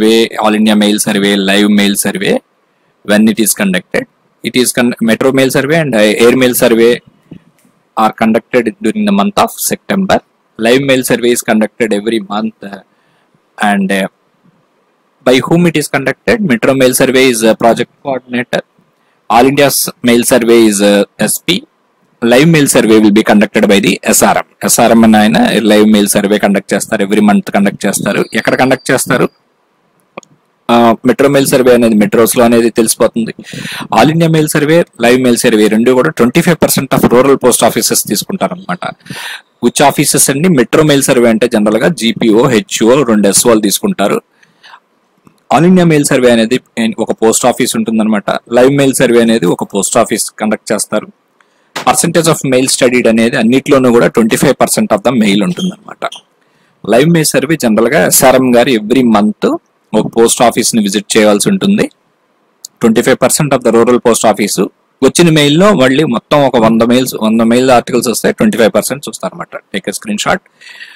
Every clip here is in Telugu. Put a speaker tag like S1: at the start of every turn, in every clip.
S1: survey all india mail survey live mail survey when it is conducted it is con- metro mail survey and uh, air mail survey are conducted during the month of september live mail survey is conducted every month uh, and uh, by whom it is conducted metro mail survey is a project coordinator all india's mail survey is uh, sp live mail survey will be conducted by the SRM. SRM అని ఆయన లైవ్ మెయిల్ సర్వే కండక్ట్ చేస్తారు ఎవ్రీ మంత్ కండక్ట్ చేస్తారు ఎక్కడ కండక్ట్ చేస్తారు మెట్రో మెయిల్ సర్వే అనేది మెట్రోస్ లో అనేది తెలిసిపోతుంది all India mail survey live mail survey రెండు కూడా twenty five percent of rural post offices తీసుకుంటారు అనమాట విచ్ ఆఫీసెస్ అండి మెట్రో మెయిల్ సర్వే అంటే జనరల్ గా జీపీఓ హెచ్ఓ రెండు ఎస్ఓలు తీసుకుంటారు ఆల్ ఇండియా మెయిల్ సర్వే అనేది ఒక పోస్ట్ ఆఫీస్ ఉంటుందన్నమాట లైవ్ మెయిల్ సర్వే అనేది ఒక పోస్ట్ ఆఫీస్ కండక్ట్ చేస్తారు పర్సంటేజ్ ఆఫ్ మెయిల్ స్టడీడ్ అనేది అన్నిట్లోనూ కూడా twenty five percent of the mail ఉంటుందన్నమాట లైవ్ మెయిల్ సర్వే జనరల్ గా ఎస్ఆర్ఎం గారు ఎవ్రీ మంత్ ఒక పోస్ట్ ఆఫీస్ ని విజిట్ చేయాల్సి ఉంటుంది twenty five percent of the rural post office వచ్చిన మెయిల్ లో మళ్ళీ మొత్తం ఒక వంద మెయిల్స్ వంద మెయిల్ ఆర్టికల్స్ వస్తే ట్వంటీ ఫైవ్ పర్సెంట్ చూస్తారన్నమాట take screen shot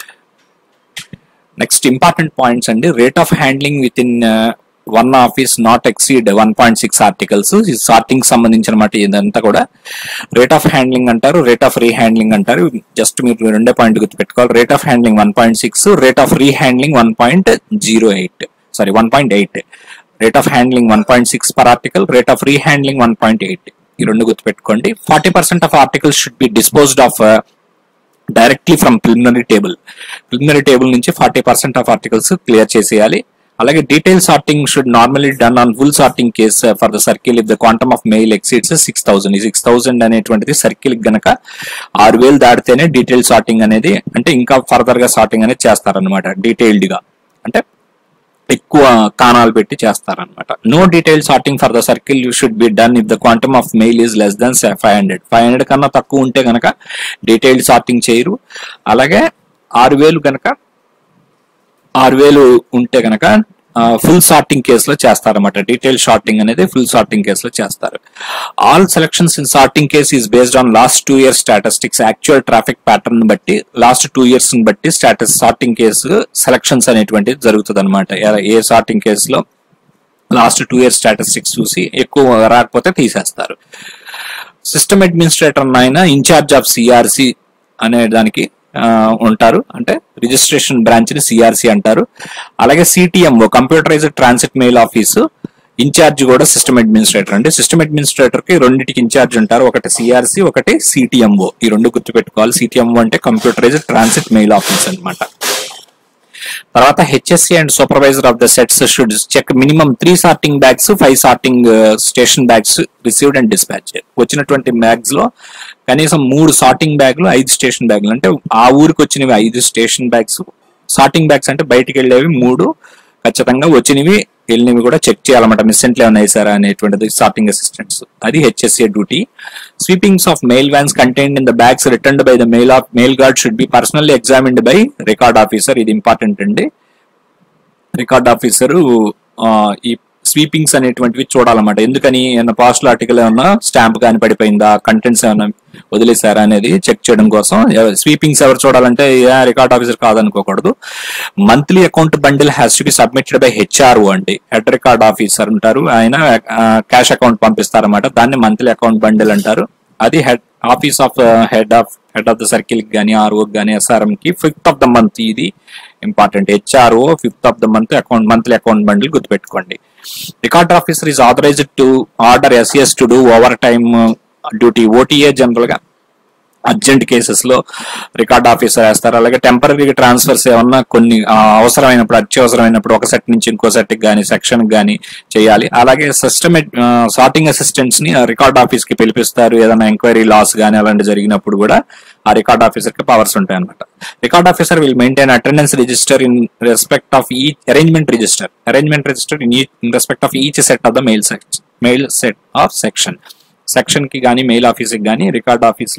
S1: next important points అండి rate of handling with in one office not exceed one point six articles ఈ సార్టింగ్ సంబంధించిన మాట ఇదంతా కూడా రేట్ ఆఫ్ హ్యాండ్లింగ్ అంటారు రేట్ ఆఫ్ రీ హ్యాండ్లింగ్ అంటారు జస్ట్ మీరు రెండే పాయింట్ గుర్తుపెట్టుకోవాలి rate of handling one point six rate of re handling one point zero eight sorry one point eight rate of handling one point six per article rate of re handling one point eight ఈ రెండు గుర్తుపెట్టుకోండి forty percent of articles should B disposed of directly from preliminary table preliminary table నుంచి forty percent of articles clear చేసేయాలి అలాగే detail sorting should normally done on full sorting case for the circle if the quantum of mail exceeds six thousand ఈ సిక్స్ థౌసండ్ అనేటువంటిది సర్కిల్ గనక ఆరు వేలు దాటితేనే డీటెయిల్ సార్టింగ్ అనేది అంటే ఇంకా ఫర్దర్ గా సార్టింగ్ అనేది చేస్తారనమాట డీటెయిల్డ్ గా అంటే ఎక్కువ కాణాలు పెట్టి చేస్తారనమాట no detail sorting for the circle you should be done if the quantum of mail is less than five hundred five hundred కన్నా తక్కువ ఉంటే గనక డీటెయిల్డ్ సార్టింగ్ చేయరు అలాగే ఆరు వేలు గనక ఆరు వేలు ఉంటే గనక ఫుల్ సార్టింగ్ కేసులో చేస్తారన్నమాట డీటెయిల్ షార్టింగ్ అనేది ఫుల్ సార్టింగ్ కేసులో చేస్తారు all selections in sorting case is based on last two years statistics actual traffic pattern బట్టి లాస్ట్ టూ ఇయర్స్ ని బట్టి స్టాటస్ సార్టింగ్ కేసు సెలక్షన్స్ అనేటువంటిది జరుగుతుంది అనమాట ఏ సార్టింగ్ కేసులో లాస్ట్ టూ ఇయర్స్ స్టాటిస్టిక్స్ చూసి ఎక్కువ రాకపోతే తీసేస్తారు సిస్టమ్ అడ్మినిస్ట్రేటర్ ఆయన ఇన్ఛార్జ్ ఆఫ్ సిఆర్సి అనే దానికి ఉంటారు అంటే రిజిస్ట్రేషన్ బ్రాంచ్ ని సిఆర్సి అంటారు అలాగే CTMO computerised transit mail office incharge కూడా సిస్టమ్ అడ్మినిస్ట్రేటర్ అంటే సిస్టమ్ అడ్మినిస్ట్రేటర్ కి రెండింటికి ఇన్ఛార్జ్ ఉంటారు ఒకటి సిఆర్సి ఒకటి సిటిఎంఓ ఈ రెండు గుర్తుపెట్టుకోవాలి సిటిఎంఓ అంటే కంప్యూటరైజ్డ్ ట్రాన్సిట్ మెయిల్ ఆఫీస్ అనమాట తర్వాత HSC and supervisor of the sets should check minimum three sorting bags five sorting station bags received and dispatch వచ్చినటువంటి బ్యాగ్స్ లో కనీసం మూడు సార్టింగ్ బ్యాగ్లు ఐదు స్టేషన్ బ్యాగ్లు అంటే ఆ ఊరికి వచ్చినవి ఐదు స్టేషన్ బ్యాగ్స్ సార్టింగ్ బ్యాగ్స్ అంటే బయటికి వెళ్ళేవి మూడు ఖచ్చితంగా వచ్చినవి వెళ్ళినవి కూడా చెక్ చేయాలన్నమాట మిస్సెంట్లు ఏమైనా వేసారా అనేటువంటిది సార్టింగ్ అసిస్టెంట్స్ అది HSA duty sweepings of mail vans contained in the bags returned by the mail of mail guard should be personally examined by record officer ఇది ఇంపార్టెంట్ అండి రికార్డ్ ఆఫీసర్ ఈ స్వీపింగ్స్ అనేటువంటివి చూడాలన్నమాట ఎందుకని ఏమన్నా పాస్టల్ ఆర్టికల్ ఏమన్నా స్టాంప్ కానీ పడిపోయిందా కంటెంట్స్ ఏమన్నా వదిలేశారా అనేది చెక్ చేయడం కోసం స్వీపింగ్స్ ఎవరు చూడాలంటే రికార్డ్ ఆఫీసర్ కాదనుకోకూడదు monthly account bundle has to be submitted by HRO అండి హెడ్ రికార్డ్ ఆఫీసర్ ఉంటారు ఆయన క్యాష్ అకౌంట్ పంపిస్తారన్నమాట దాన్ని మంత్లీ అకౌంట్ బండిల్ అంటారు అది head office of head of head of the circle కానీ ఆర్ఓ కానీ ఎస్ఆర్ఎం కి ఫిఫ్త్ ఆఫ్ ద మంత్ ఇది important HRO fifth of the month account monthly account bundle గుర్తుపెట్టుకోండి record officer is authorised to order SS to do over time duty OTA general గా అర్జెంట్ కేసెస్ లో రికార్డ్ ఆఫీసర్ వేస్తారు అలాగే టెంపరీ ట్రాన్స్ఫర్స్ ఏమన్నా కొన్ని అవసరమైనప్పుడు అత్యవసరమైనప్పుడు ఒక సెట్ నుంచి ఇంకో సెట్ కానీ సెక్షన్ కానీ చేయాలి అలాగే సిస్టమ్ సార్టింగ్ అసిస్టెంట్స్ ని రికార్డ్ ఆఫీస్ కి పిలిపిస్తారు ఏదైనా ఎంక్వైరీ లాస్ కానీ అలాంటి జరిగినప్పుడు కూడా ఆ రికార్డ్ ఆఫీసర్ కి పవర్స్ ఉంటాయి అనమాట record officer will maintain attendance register in respect of ఈ arrangement register arrangement register in in respect of each set of the mail section mail set of section section కి కానీ మెయిల్ ఆఫీస్ కి కానీ రికార్డ్ ఆఫీస్ లో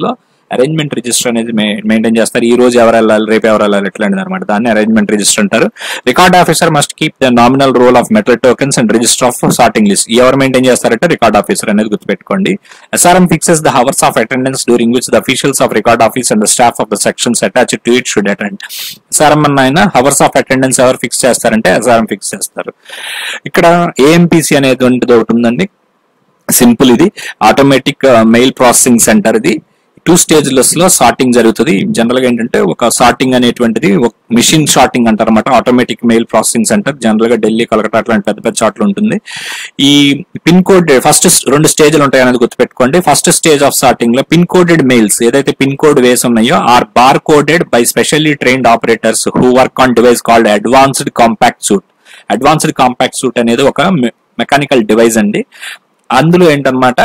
S1: అరేంజ్మెంట్ రిజిస్టర్ అనేది మెయింటైన్ చేస్తారు ఈ రోజు ఎవరు వెళ్ళాలి రేపు ఎవరు వెళ్ళాలి ఇట్లాంటిది అనమాట దాన్ని అరేంజ్మెంట్ రిజిస్టర్ అంటారు record officer must keep the nominal roll of metal tokens and register of sorting list ఎవరు మెయింటైన్ చేస్తారంటే రికార్డ్ ఆఫీసర్ అనేది గుర్తుపెట్టుకోండి SRM fixes the hours of attendance during which the officials of record office and the staff of the sections attach to it should attend SRM అన్న ఆయన హవర్స్ ఆఫ్ అటెండెన్స్ ఎవరు ఫిక్స్ చేస్తారంటే ఎస్ఆర్ఎం ఫిక్స్ చేస్తారు ఇక్కడ ఏఎంపీసీ అనేది ఒకటి ఉందండి సింపుల్ ఇది ఆటోమేటిక్ మెయిల్ ప్రాసెసింగ్ సెంటర్ ఇది టూ స్టేజ్లెస్ లో సార్టింగ్ జరుగుతుంది జనరల్ గా ఏంటంటే ఒక సార్టింగ్ అనేటువంటిది ఒక మిషన్ సార్టింగ్ అంటారు అనమాట automatic mail processing centre general గా ఢిల్లీ కలకత్తా అట్లాంటి పెద్ద పెద్ద చోట్ల ఉంటుంది ఈ పిన్ కోడ్ ఫస్ట్ రెండు స్టేజ్లు ఉంటాయి అనేది గుర్తుపెట్టుకోండి ఫస్ట్ స్టేజ్ ఆఫ్ సార్టింగ్ లో పిన్ కోడెడ్ మెయిల్స్ ఏదైతే పిన్ కోడ్ వేసి ఉన్నాయో or bar coded by specially trained operators who work on device called advanced compact suite advanced compact suite అనేది ఒక మెకానికల్ డివైస్ అండి అందులో ఏంటన్నమాట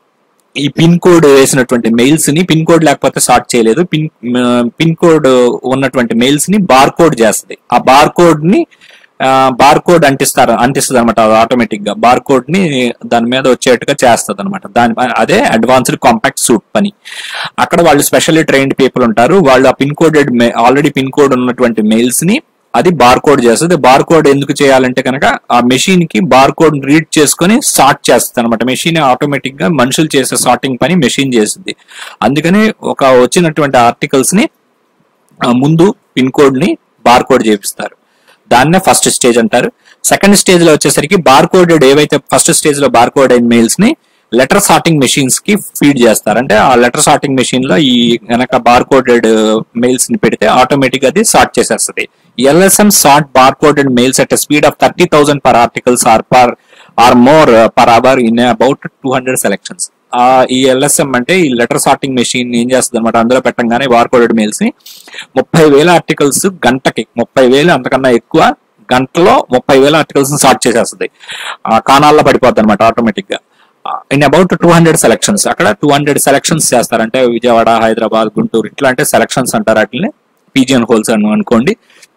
S1: ఈ పిన్ కోడ్ వేసినటువంటి మెయిల్స్ ని పిన్ కోడ్ లేకపోతే సార్ట్ చేయలేదు పిన్ పిన్ కోడ్ ఉన్నటువంటి మెయిల్స్ ని బార్ కోడ్ చేస్తుంది ఆ బార్ కోడ్ ని బార్ కోడ్ అంటిస్తారు అంటిస్తుంది అనమాట ఆటోమేటిక్ గా బార్ కోడ్ ని దాని మీద వచ్చేట్టుగా చేస్తుంది అనమాట దాని అదే అడ్వాన్స్డ్ కాంపాక్ట్ సూట్ పని అక్కడ వాళ్ళు స్పెషల్లీ ట్రైన్డ్ పీపుల్ ఉంటారు వాళ్ళు ఆ pin coded already pin code ఉన్నటువంటి మెయిల్స్ ని అది బార్ కోడ్ చేస్తుంది బార్ కోడ్ ఎందుకు చేయాలంటే కనుక ఆ మెషిన్ కి బార్ కోడ్ రీడ్ చేసుకుని సార్ట్ చేస్తుంది అనమాట మెషిన్ ఆటోమేటిక్ గా మనుషులు చేసే సార్టింగ్ పని మెషిన్ చేస్తుంది అందుకని ఒక వచ్చినటువంటి ఆర్టికల్స్ ని ఆ, ముందు పిన్ కోడ్ ని బార్ కోడ్ చేపిస్తారు దాన్నే ఫస్ట్ స్టేజ్ అంటారు సెకండ్ స్టేజ్ లో వచ్చేసరికి బార్ కోడెడ్ ఏవైతే ఫస్ట్ స్టేజ్ లో బార్ కోడ్ అయిన మెయిల్స్ ని లెటర్ సార్టింగ్ మెషిన్స్ కి ఫీడ్ చేస్తారు అంటే ఆ లెటర్ సార్టింగ్ మెషిన్ లో ఈ గనక బార్ కోడెడ్ మెయిల్స్ ని పెడితే ఆటోమేటిక్ అది సార్ట్ చేసేస్తుంది LSM sort bar coded mails at speed of thirty thousand per articles or per or more per hour in about two hundred selections ఆ ఈ ఎల్ఎస్ఎం అంటే ఈ లెటర్ సార్టింగ్ మెషిన్ ఏం చేస్తుంది అనమాట అందులో పెట్టంగానే బార్ కోడెడ్ మెయిల్స్ ని ముప్పై వేల ఆర్టికల్స్ గంటకి ముప్పై వేలు అంతకన్నా ఎక్కువ గంటలో ముప్పై వేల ఆర్టికల్స్ సార్ట్ చేసేస్తుంది ఆ కాణాల్లో పడిపోద్ది అనమాట ఆటోమేటిక్ గా in about two hundred selections అక్కడ టూ హండ్రెడ్ సెలక్షన్స్ చేస్తారంటే విజయవాడ హైదరాబాద్ గుంటూరు ఇట్లాంటి సెలక్షన్స్ అంటారు వాటిని పీజియన్ హోల్స్ అని అనుకోండి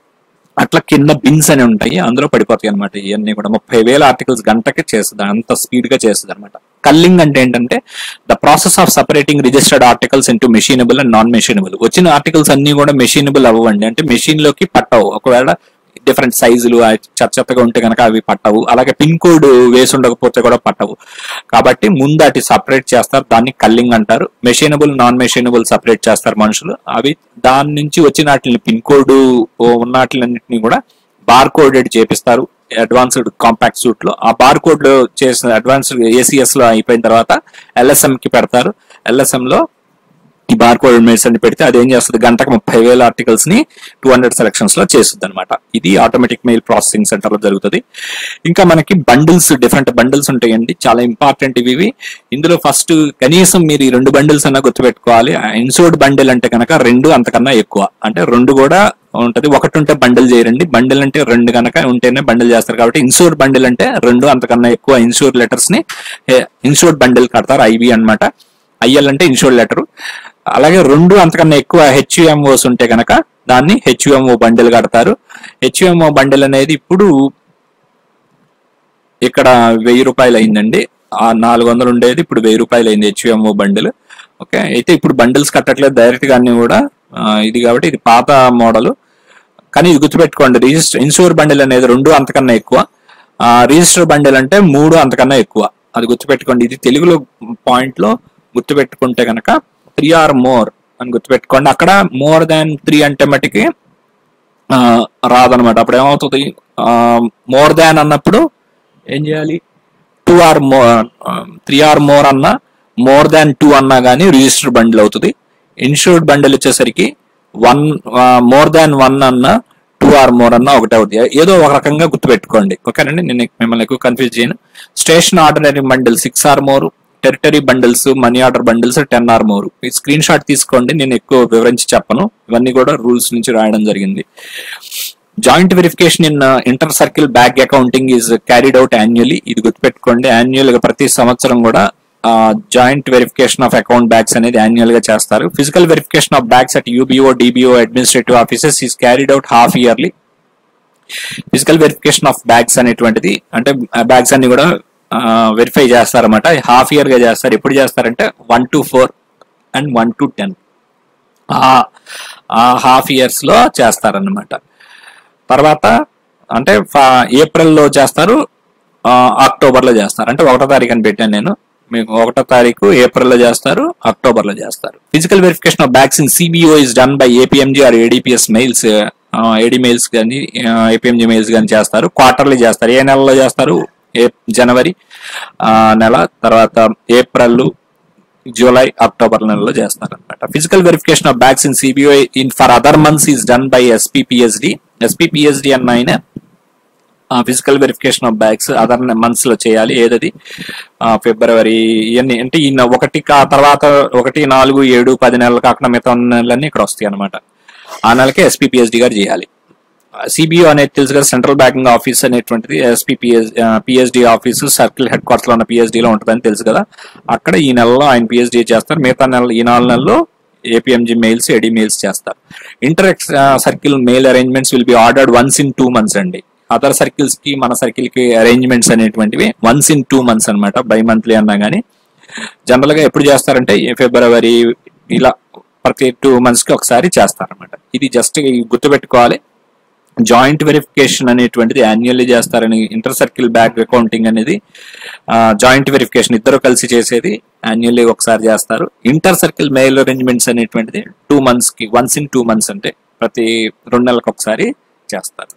S1: అట్లా కింద బిన్స్ అని ఉంటాయి అందులో పడిపోతాయి అనమాట ఇవన్నీ కూడా ముప్పై వేల ఆర్టికల్స్ గంటకి చేస్తుంది అంత స్పీడ్ గా చేస్తుంది అనమాట కల్లింగ్ అంటే ఏంటంటే the process of separating registered articles into machinable and non machinable వచ్చిన ఆర్టికల్స్ అన్ని కూడా మెషినబుల్ అవ్వండి అంటే మెషిన్ లోకి పట్టవు ఒకవేళ డిఫరెంట్ సైజులు చెత్త చెత్తగా ఉంటే కనుక అవి పట్టవు అలాగే పిన్ కోడ్ వేసి ఉండకపోతే కూడా పట్టవు కాబట్టి ముందు అటు సపరేట్ చేస్తారు దాన్ని కల్లింగ్ అంటారు మెషినబుల్ నాన్ మెషినబుల్ సపరేట్ చేస్తారు మనుషులు అవి దాని నుంచి వచ్చిన వాటిని పిన్ కోడ్ ఉన్న వాటిలన్నింటినీ కూడా బార్ కోడెడ్ చేపిస్తారు అడ్వాన్స్డ్ కాంపాక్ట్ సూట్ లో ఆ బార్ కోడ్ లో చేసిన అడ్వాన్స్డ్ ఏసీఎస్ లో అయిపోయిన తర్వాత ఎల్ఎస్ఎం కి పెడతారు ఎల్ఎస్ఎం లో ఈ బార్ కోడ్ మెయిల్స్ అన్ని పెడితే అది ఏం చేస్తుంది గంటకు ముప్పై వేల ఆర్టికల్స్ ని టూ హండ్రెడ్ సెలక్షన్స్ లో చేస్తుంది అనమాట ఇది ఆటోమేటిక్ మెయిల్ ప్రాసెసింగ్ సెంటర్ లో జరుగుతుంది ఇంకా మనకి బండిల్స్ డిఫరెంట్ బండిల్స్ ఉంటాయండి చాలా ఇంపార్టెంట్ ఇవి ఇవి. ఇందులో ఫస్ట్ కనీసం మీరు ఈ రెండు బండిల్స్ అన్నా గుర్తుపెట్టుకోవాలి ఇన్సోర్డ్ బండిల్ అంటే కనుక రెండు అంతకన్నా ఎక్కువ అంటే రెండు కూడా ఉంటది ఒకటి ఉంటే బండిల్ చేయరండి బండిల్ అంటే రెండు కనుక ఉంటేనే బండిల్ చేస్తారు కాబట్టి ఇన్సూర్ బండిల్ అంటే రెండు అంతకన్నా ఎక్కువ ఇన్సూర్ లెటర్స్ ని ఇన్సూర్డ్ బండిల్ కడతారు ఐబి అన్నమాట ఐఎల్ అంటే ఇన్సూర్డ్ లెటర్ అలాగే రెండు అంతకన్నా ఎక్కువ హెచ్యుఎంఓస్ ఉంటే కనుక దాన్ని హెచ్యుఎంఓ బండిల్ కడతారు హెచ్యుఎంఓ బండిల్ అనేది ఇప్పుడు ఇక్కడ వెయ్యి రూపాయలు అయిందండి ఆ నాలుగు వందలు ఉండేది ఇప్పుడు వెయ్యి రూపాయలు అయింది హెచ్యుఎంఓ బండిల్ ఓకే అయితే ఇప్పుడు బండిల్స్ కట్టట్లేదు డైరెక్ట్ గా అన్ని కూడా ఆ, ఇది కాబట్టి ఇది పాత మోడల్ కానీ ఇది గుర్తుపెట్టుకోండి రిజిస్టర్ ఇన్సూర్ బండిల్ అనేది రెండు అంతకన్నా ఎక్కువ ఆ, రిజిస్టర్ బండిల్ అంటే మూడు అంతకన్నా ఎక్కువ అది గుర్తుపెట్టుకోండి ఇది తెలుగులో పాయింట్ లో గుర్తుపెట్టుకుంటే కనుక త్రీ ఆర్ మోర్ అని గుర్తుపెట్టుకోండి అక్కడ మోర్ దాన్ త్రీ అంటే మటుకి ఆ, రాదనమాట అప్పుడు ఏమవుతుంది మోర్ దాన్ అన్నప్పుడు ఏం చేయాలి two or more three or more అన్నా మోర్ దాన్ టూ అన్నా కానీ రిజిస్టర్ బండిల్ అవుతుంది ఇన్సూర్డ్ బండిల్ వచ్చేసరికి వన్ మోర్ దాన్ వన్ అన్నా టూ ఆర్ మోర్ అన్నా ఒకటే అవుతుంది ఏదో ఒక రకంగా గుర్తుపెట్టుకోండి ఓకేనండి నేను మిమ్మల్ని ఎక్కువ కన్ఫ్యూజ్ చేయను station ordinary bundle six or more territory bundles money order bundles ten or more ఈ స్క్రీన్ షాట్ తీసుకోండి నేను ఎక్కువ వివరించి చెప్పను ఇవన్నీ కూడా రూల్స్ నుంచి రాయడం జరిగింది joint verification in inter circle bag accounting is carried out annually ఇది గుర్తుపెట్టుకోండి యాన్యువల్ గా ప్రతి సంవత్సరం కూడా joint verification of account bags అనేది యాన్యువల్ గా చేస్తారు physical verification of bags at UBO DBO administrative offices is carried out half yearly physical verification of bags అనేటువంటిది అంటే బ్యాగ్స్ అన్ని కూడా వెరిఫై చేస్తారన్నమాట హాఫ్ ఇయర్ గా చేస్తారు ఎప్పుడు చేస్తారంటే one two four and one two ten ఆ హాఫ్ ఇయర్స్ లో చేస్తారన్నమాట తర్వాత అంటే ఫ- ఏప్రిల్లో చేస్తారు ఆ, అక్టోబర్లో చేస్తారు అంటే ఒకటో తారీఖు అని పెట్టాను నేను మీకు ఒకటో తారీఖు ఏప్రిల్లో చేస్తారు అక్టోబర్లో చేస్తారు physical verification of bags in CBO is done by APMG or ADPS mails AD mails కానీ ఏపీఎంజీ మెయిల్స్ కానీ చేస్తారు క్వార్టర్లీ చేస్తారు ఏ నెలలో చేస్తారు ఏ జనవరి ఆ, నెల తర్వాత ఏప్రిల్ జూలై అక్టోబర్ నెలలో చేస్తారు అనమాట physical verification of bags in CBO in for other months is done by SPPSD SPPSD అన్న ఆయన physical verification of bags other months లో చేయాలి ఏదది ఆ, ఫిబ్రవరి ఇవన్నీ అంటే ఈ నె- ఒకటి కా- తర్వాత ఒకటి నాలుగు ఏడు పది నెలలు కాకుండా మిగతా ఉన్న నెలలన్నీ ఇక్కడ వస్తాయి అనమాట ఆ నెలకి ఎస్పీపీఎస్డి గారు చేయాలి సిబిఓ అనేది తెలుసు కదా సెంట్రల్ బ్యాంకింగ్ ఆఫీస్ అనేటువంటిది SPPS PSD office circle head quarter లో ఉన్న పిఎస్డి లో ఉంటుందని తెలుసు కదా అక్కడ ఈ నెలలో ఆయన పిఎస్డి చేస్తారు మిగతా నెల ఈ నాలుగు నెలల్లో ఏపీఎంజీ మెయిల్స్ ఎడి మెయిల్స్ చేస్తారు inter circle mail arrangements will be ordered once in two months అండి అదర్ సర్కిల్స్ కి మన సర్కిల్ కి అరేంజ్మెంట్స్ అనేటువంటివి once in two months bimonthly మంత్లీ అన్నా కానీ జనరల్ గా ఎప్పుడు చేస్తారంటే ఈ ఫిబ్రవరి ఇలా ప్రతి టూ మంత్స్ కి ఒకసారి చేస్తారన్నమాట ఇది జస్ట్ గుర్తుపెట్టుకోవాలి జాయింట్ వెరిఫికేషన్ అనేటువంటిది యాన్యువల్లీ చేస్తారని ఇంటర్ సర్కిల్ బ్యాక్ అకౌంటింగ్ అనేది జాయింట్ వెరిఫికేషన్ ఇద్దరు కలిసి చేసేది యాన్యువల్లీ ఒకసారి చేస్తారు ఇంటర్ సర్కిల్ మెయిల్ అరేంజ్మెంట్స్ అనేటువంటిది టూ మంత్స్ కి వన్స్ ఇన్ టూ మంత్స్ అంటే ప్రతి రెండు నెలలకు ఒకసారి చేస్తారు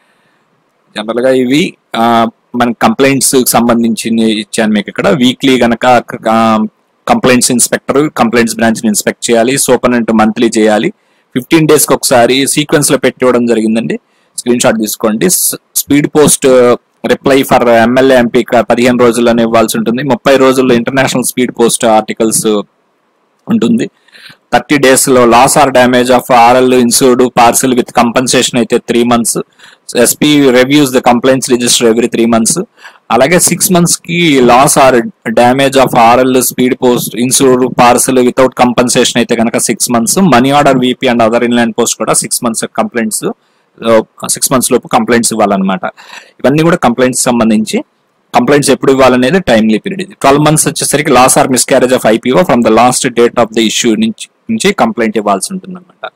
S1: జనరల్ గా ఇవి ఆ, మన కంప్లైంట్స్ సంబంధించి ఇచ్చాను మీకు ఇక్కడ వీక్లీ గనక కంప్లైంట్స్ ఇన్స్పెక్టర్ కంప్లైంట్స్ బ్రాంచ్ ని ఇన్స్పెక్ట్ చేయాలి సూపరింటెండెంట్ మంత్లీ చేయాలి ఫిఫ్టీన్ డేస్ కి ఒకసారి సీక్వెన్స్ లో పెట్టి ఇవ్వడం జరిగిందండి స్క్రీన్ షాట్ తీసుకోండి speed post reply for MLA MP పదిహేను రోజుల్లోనే ఇవ్వాల్సి ఉంటుంది ముప్పై రోజుల్లో ఇంటర్నేషనల్ స్పీడ్ పోస్ట్ ఆర్టికల్స్ ఉంటుంది థర్టీ డేస్ లో loss or damage of RL insured parcel with compensation అయితే three months SP reviews the complaints register every three months అలాగే సిక్స్ మంత్స్ కి loss or damage of RL speed post insured parcel without compensation అయితే కనుక six months money order VP and other inland post కూడా six months complaints six months లోపు కంప్లైంట్స్ ఇవ్వాలన్నమాట ఇవన్నీ కూడా కంప్లైంట్స్ సంబంధించి కంప్లైంట్స్ ఎప్పుడు ఇవ్వాలనేది టైమ్లీ పీరియడ్ ఇది ట్వెల్వ్ మంత్స్ వచ్చేసరికి loss or miscarriage of IPO from the last date of the issue నుంచి నుంచి కంప్లైంట్ ఇవ్వాల్సి ఉంటుంది అనమాట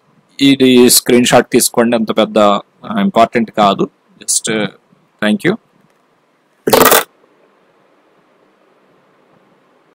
S1: ఇది స్క్రీన్ షాట్ తీసుకోండి అంత పెద్ద ఇంపార్టెంట్ కాదు జస్ట్ థ్యాంక్ యూ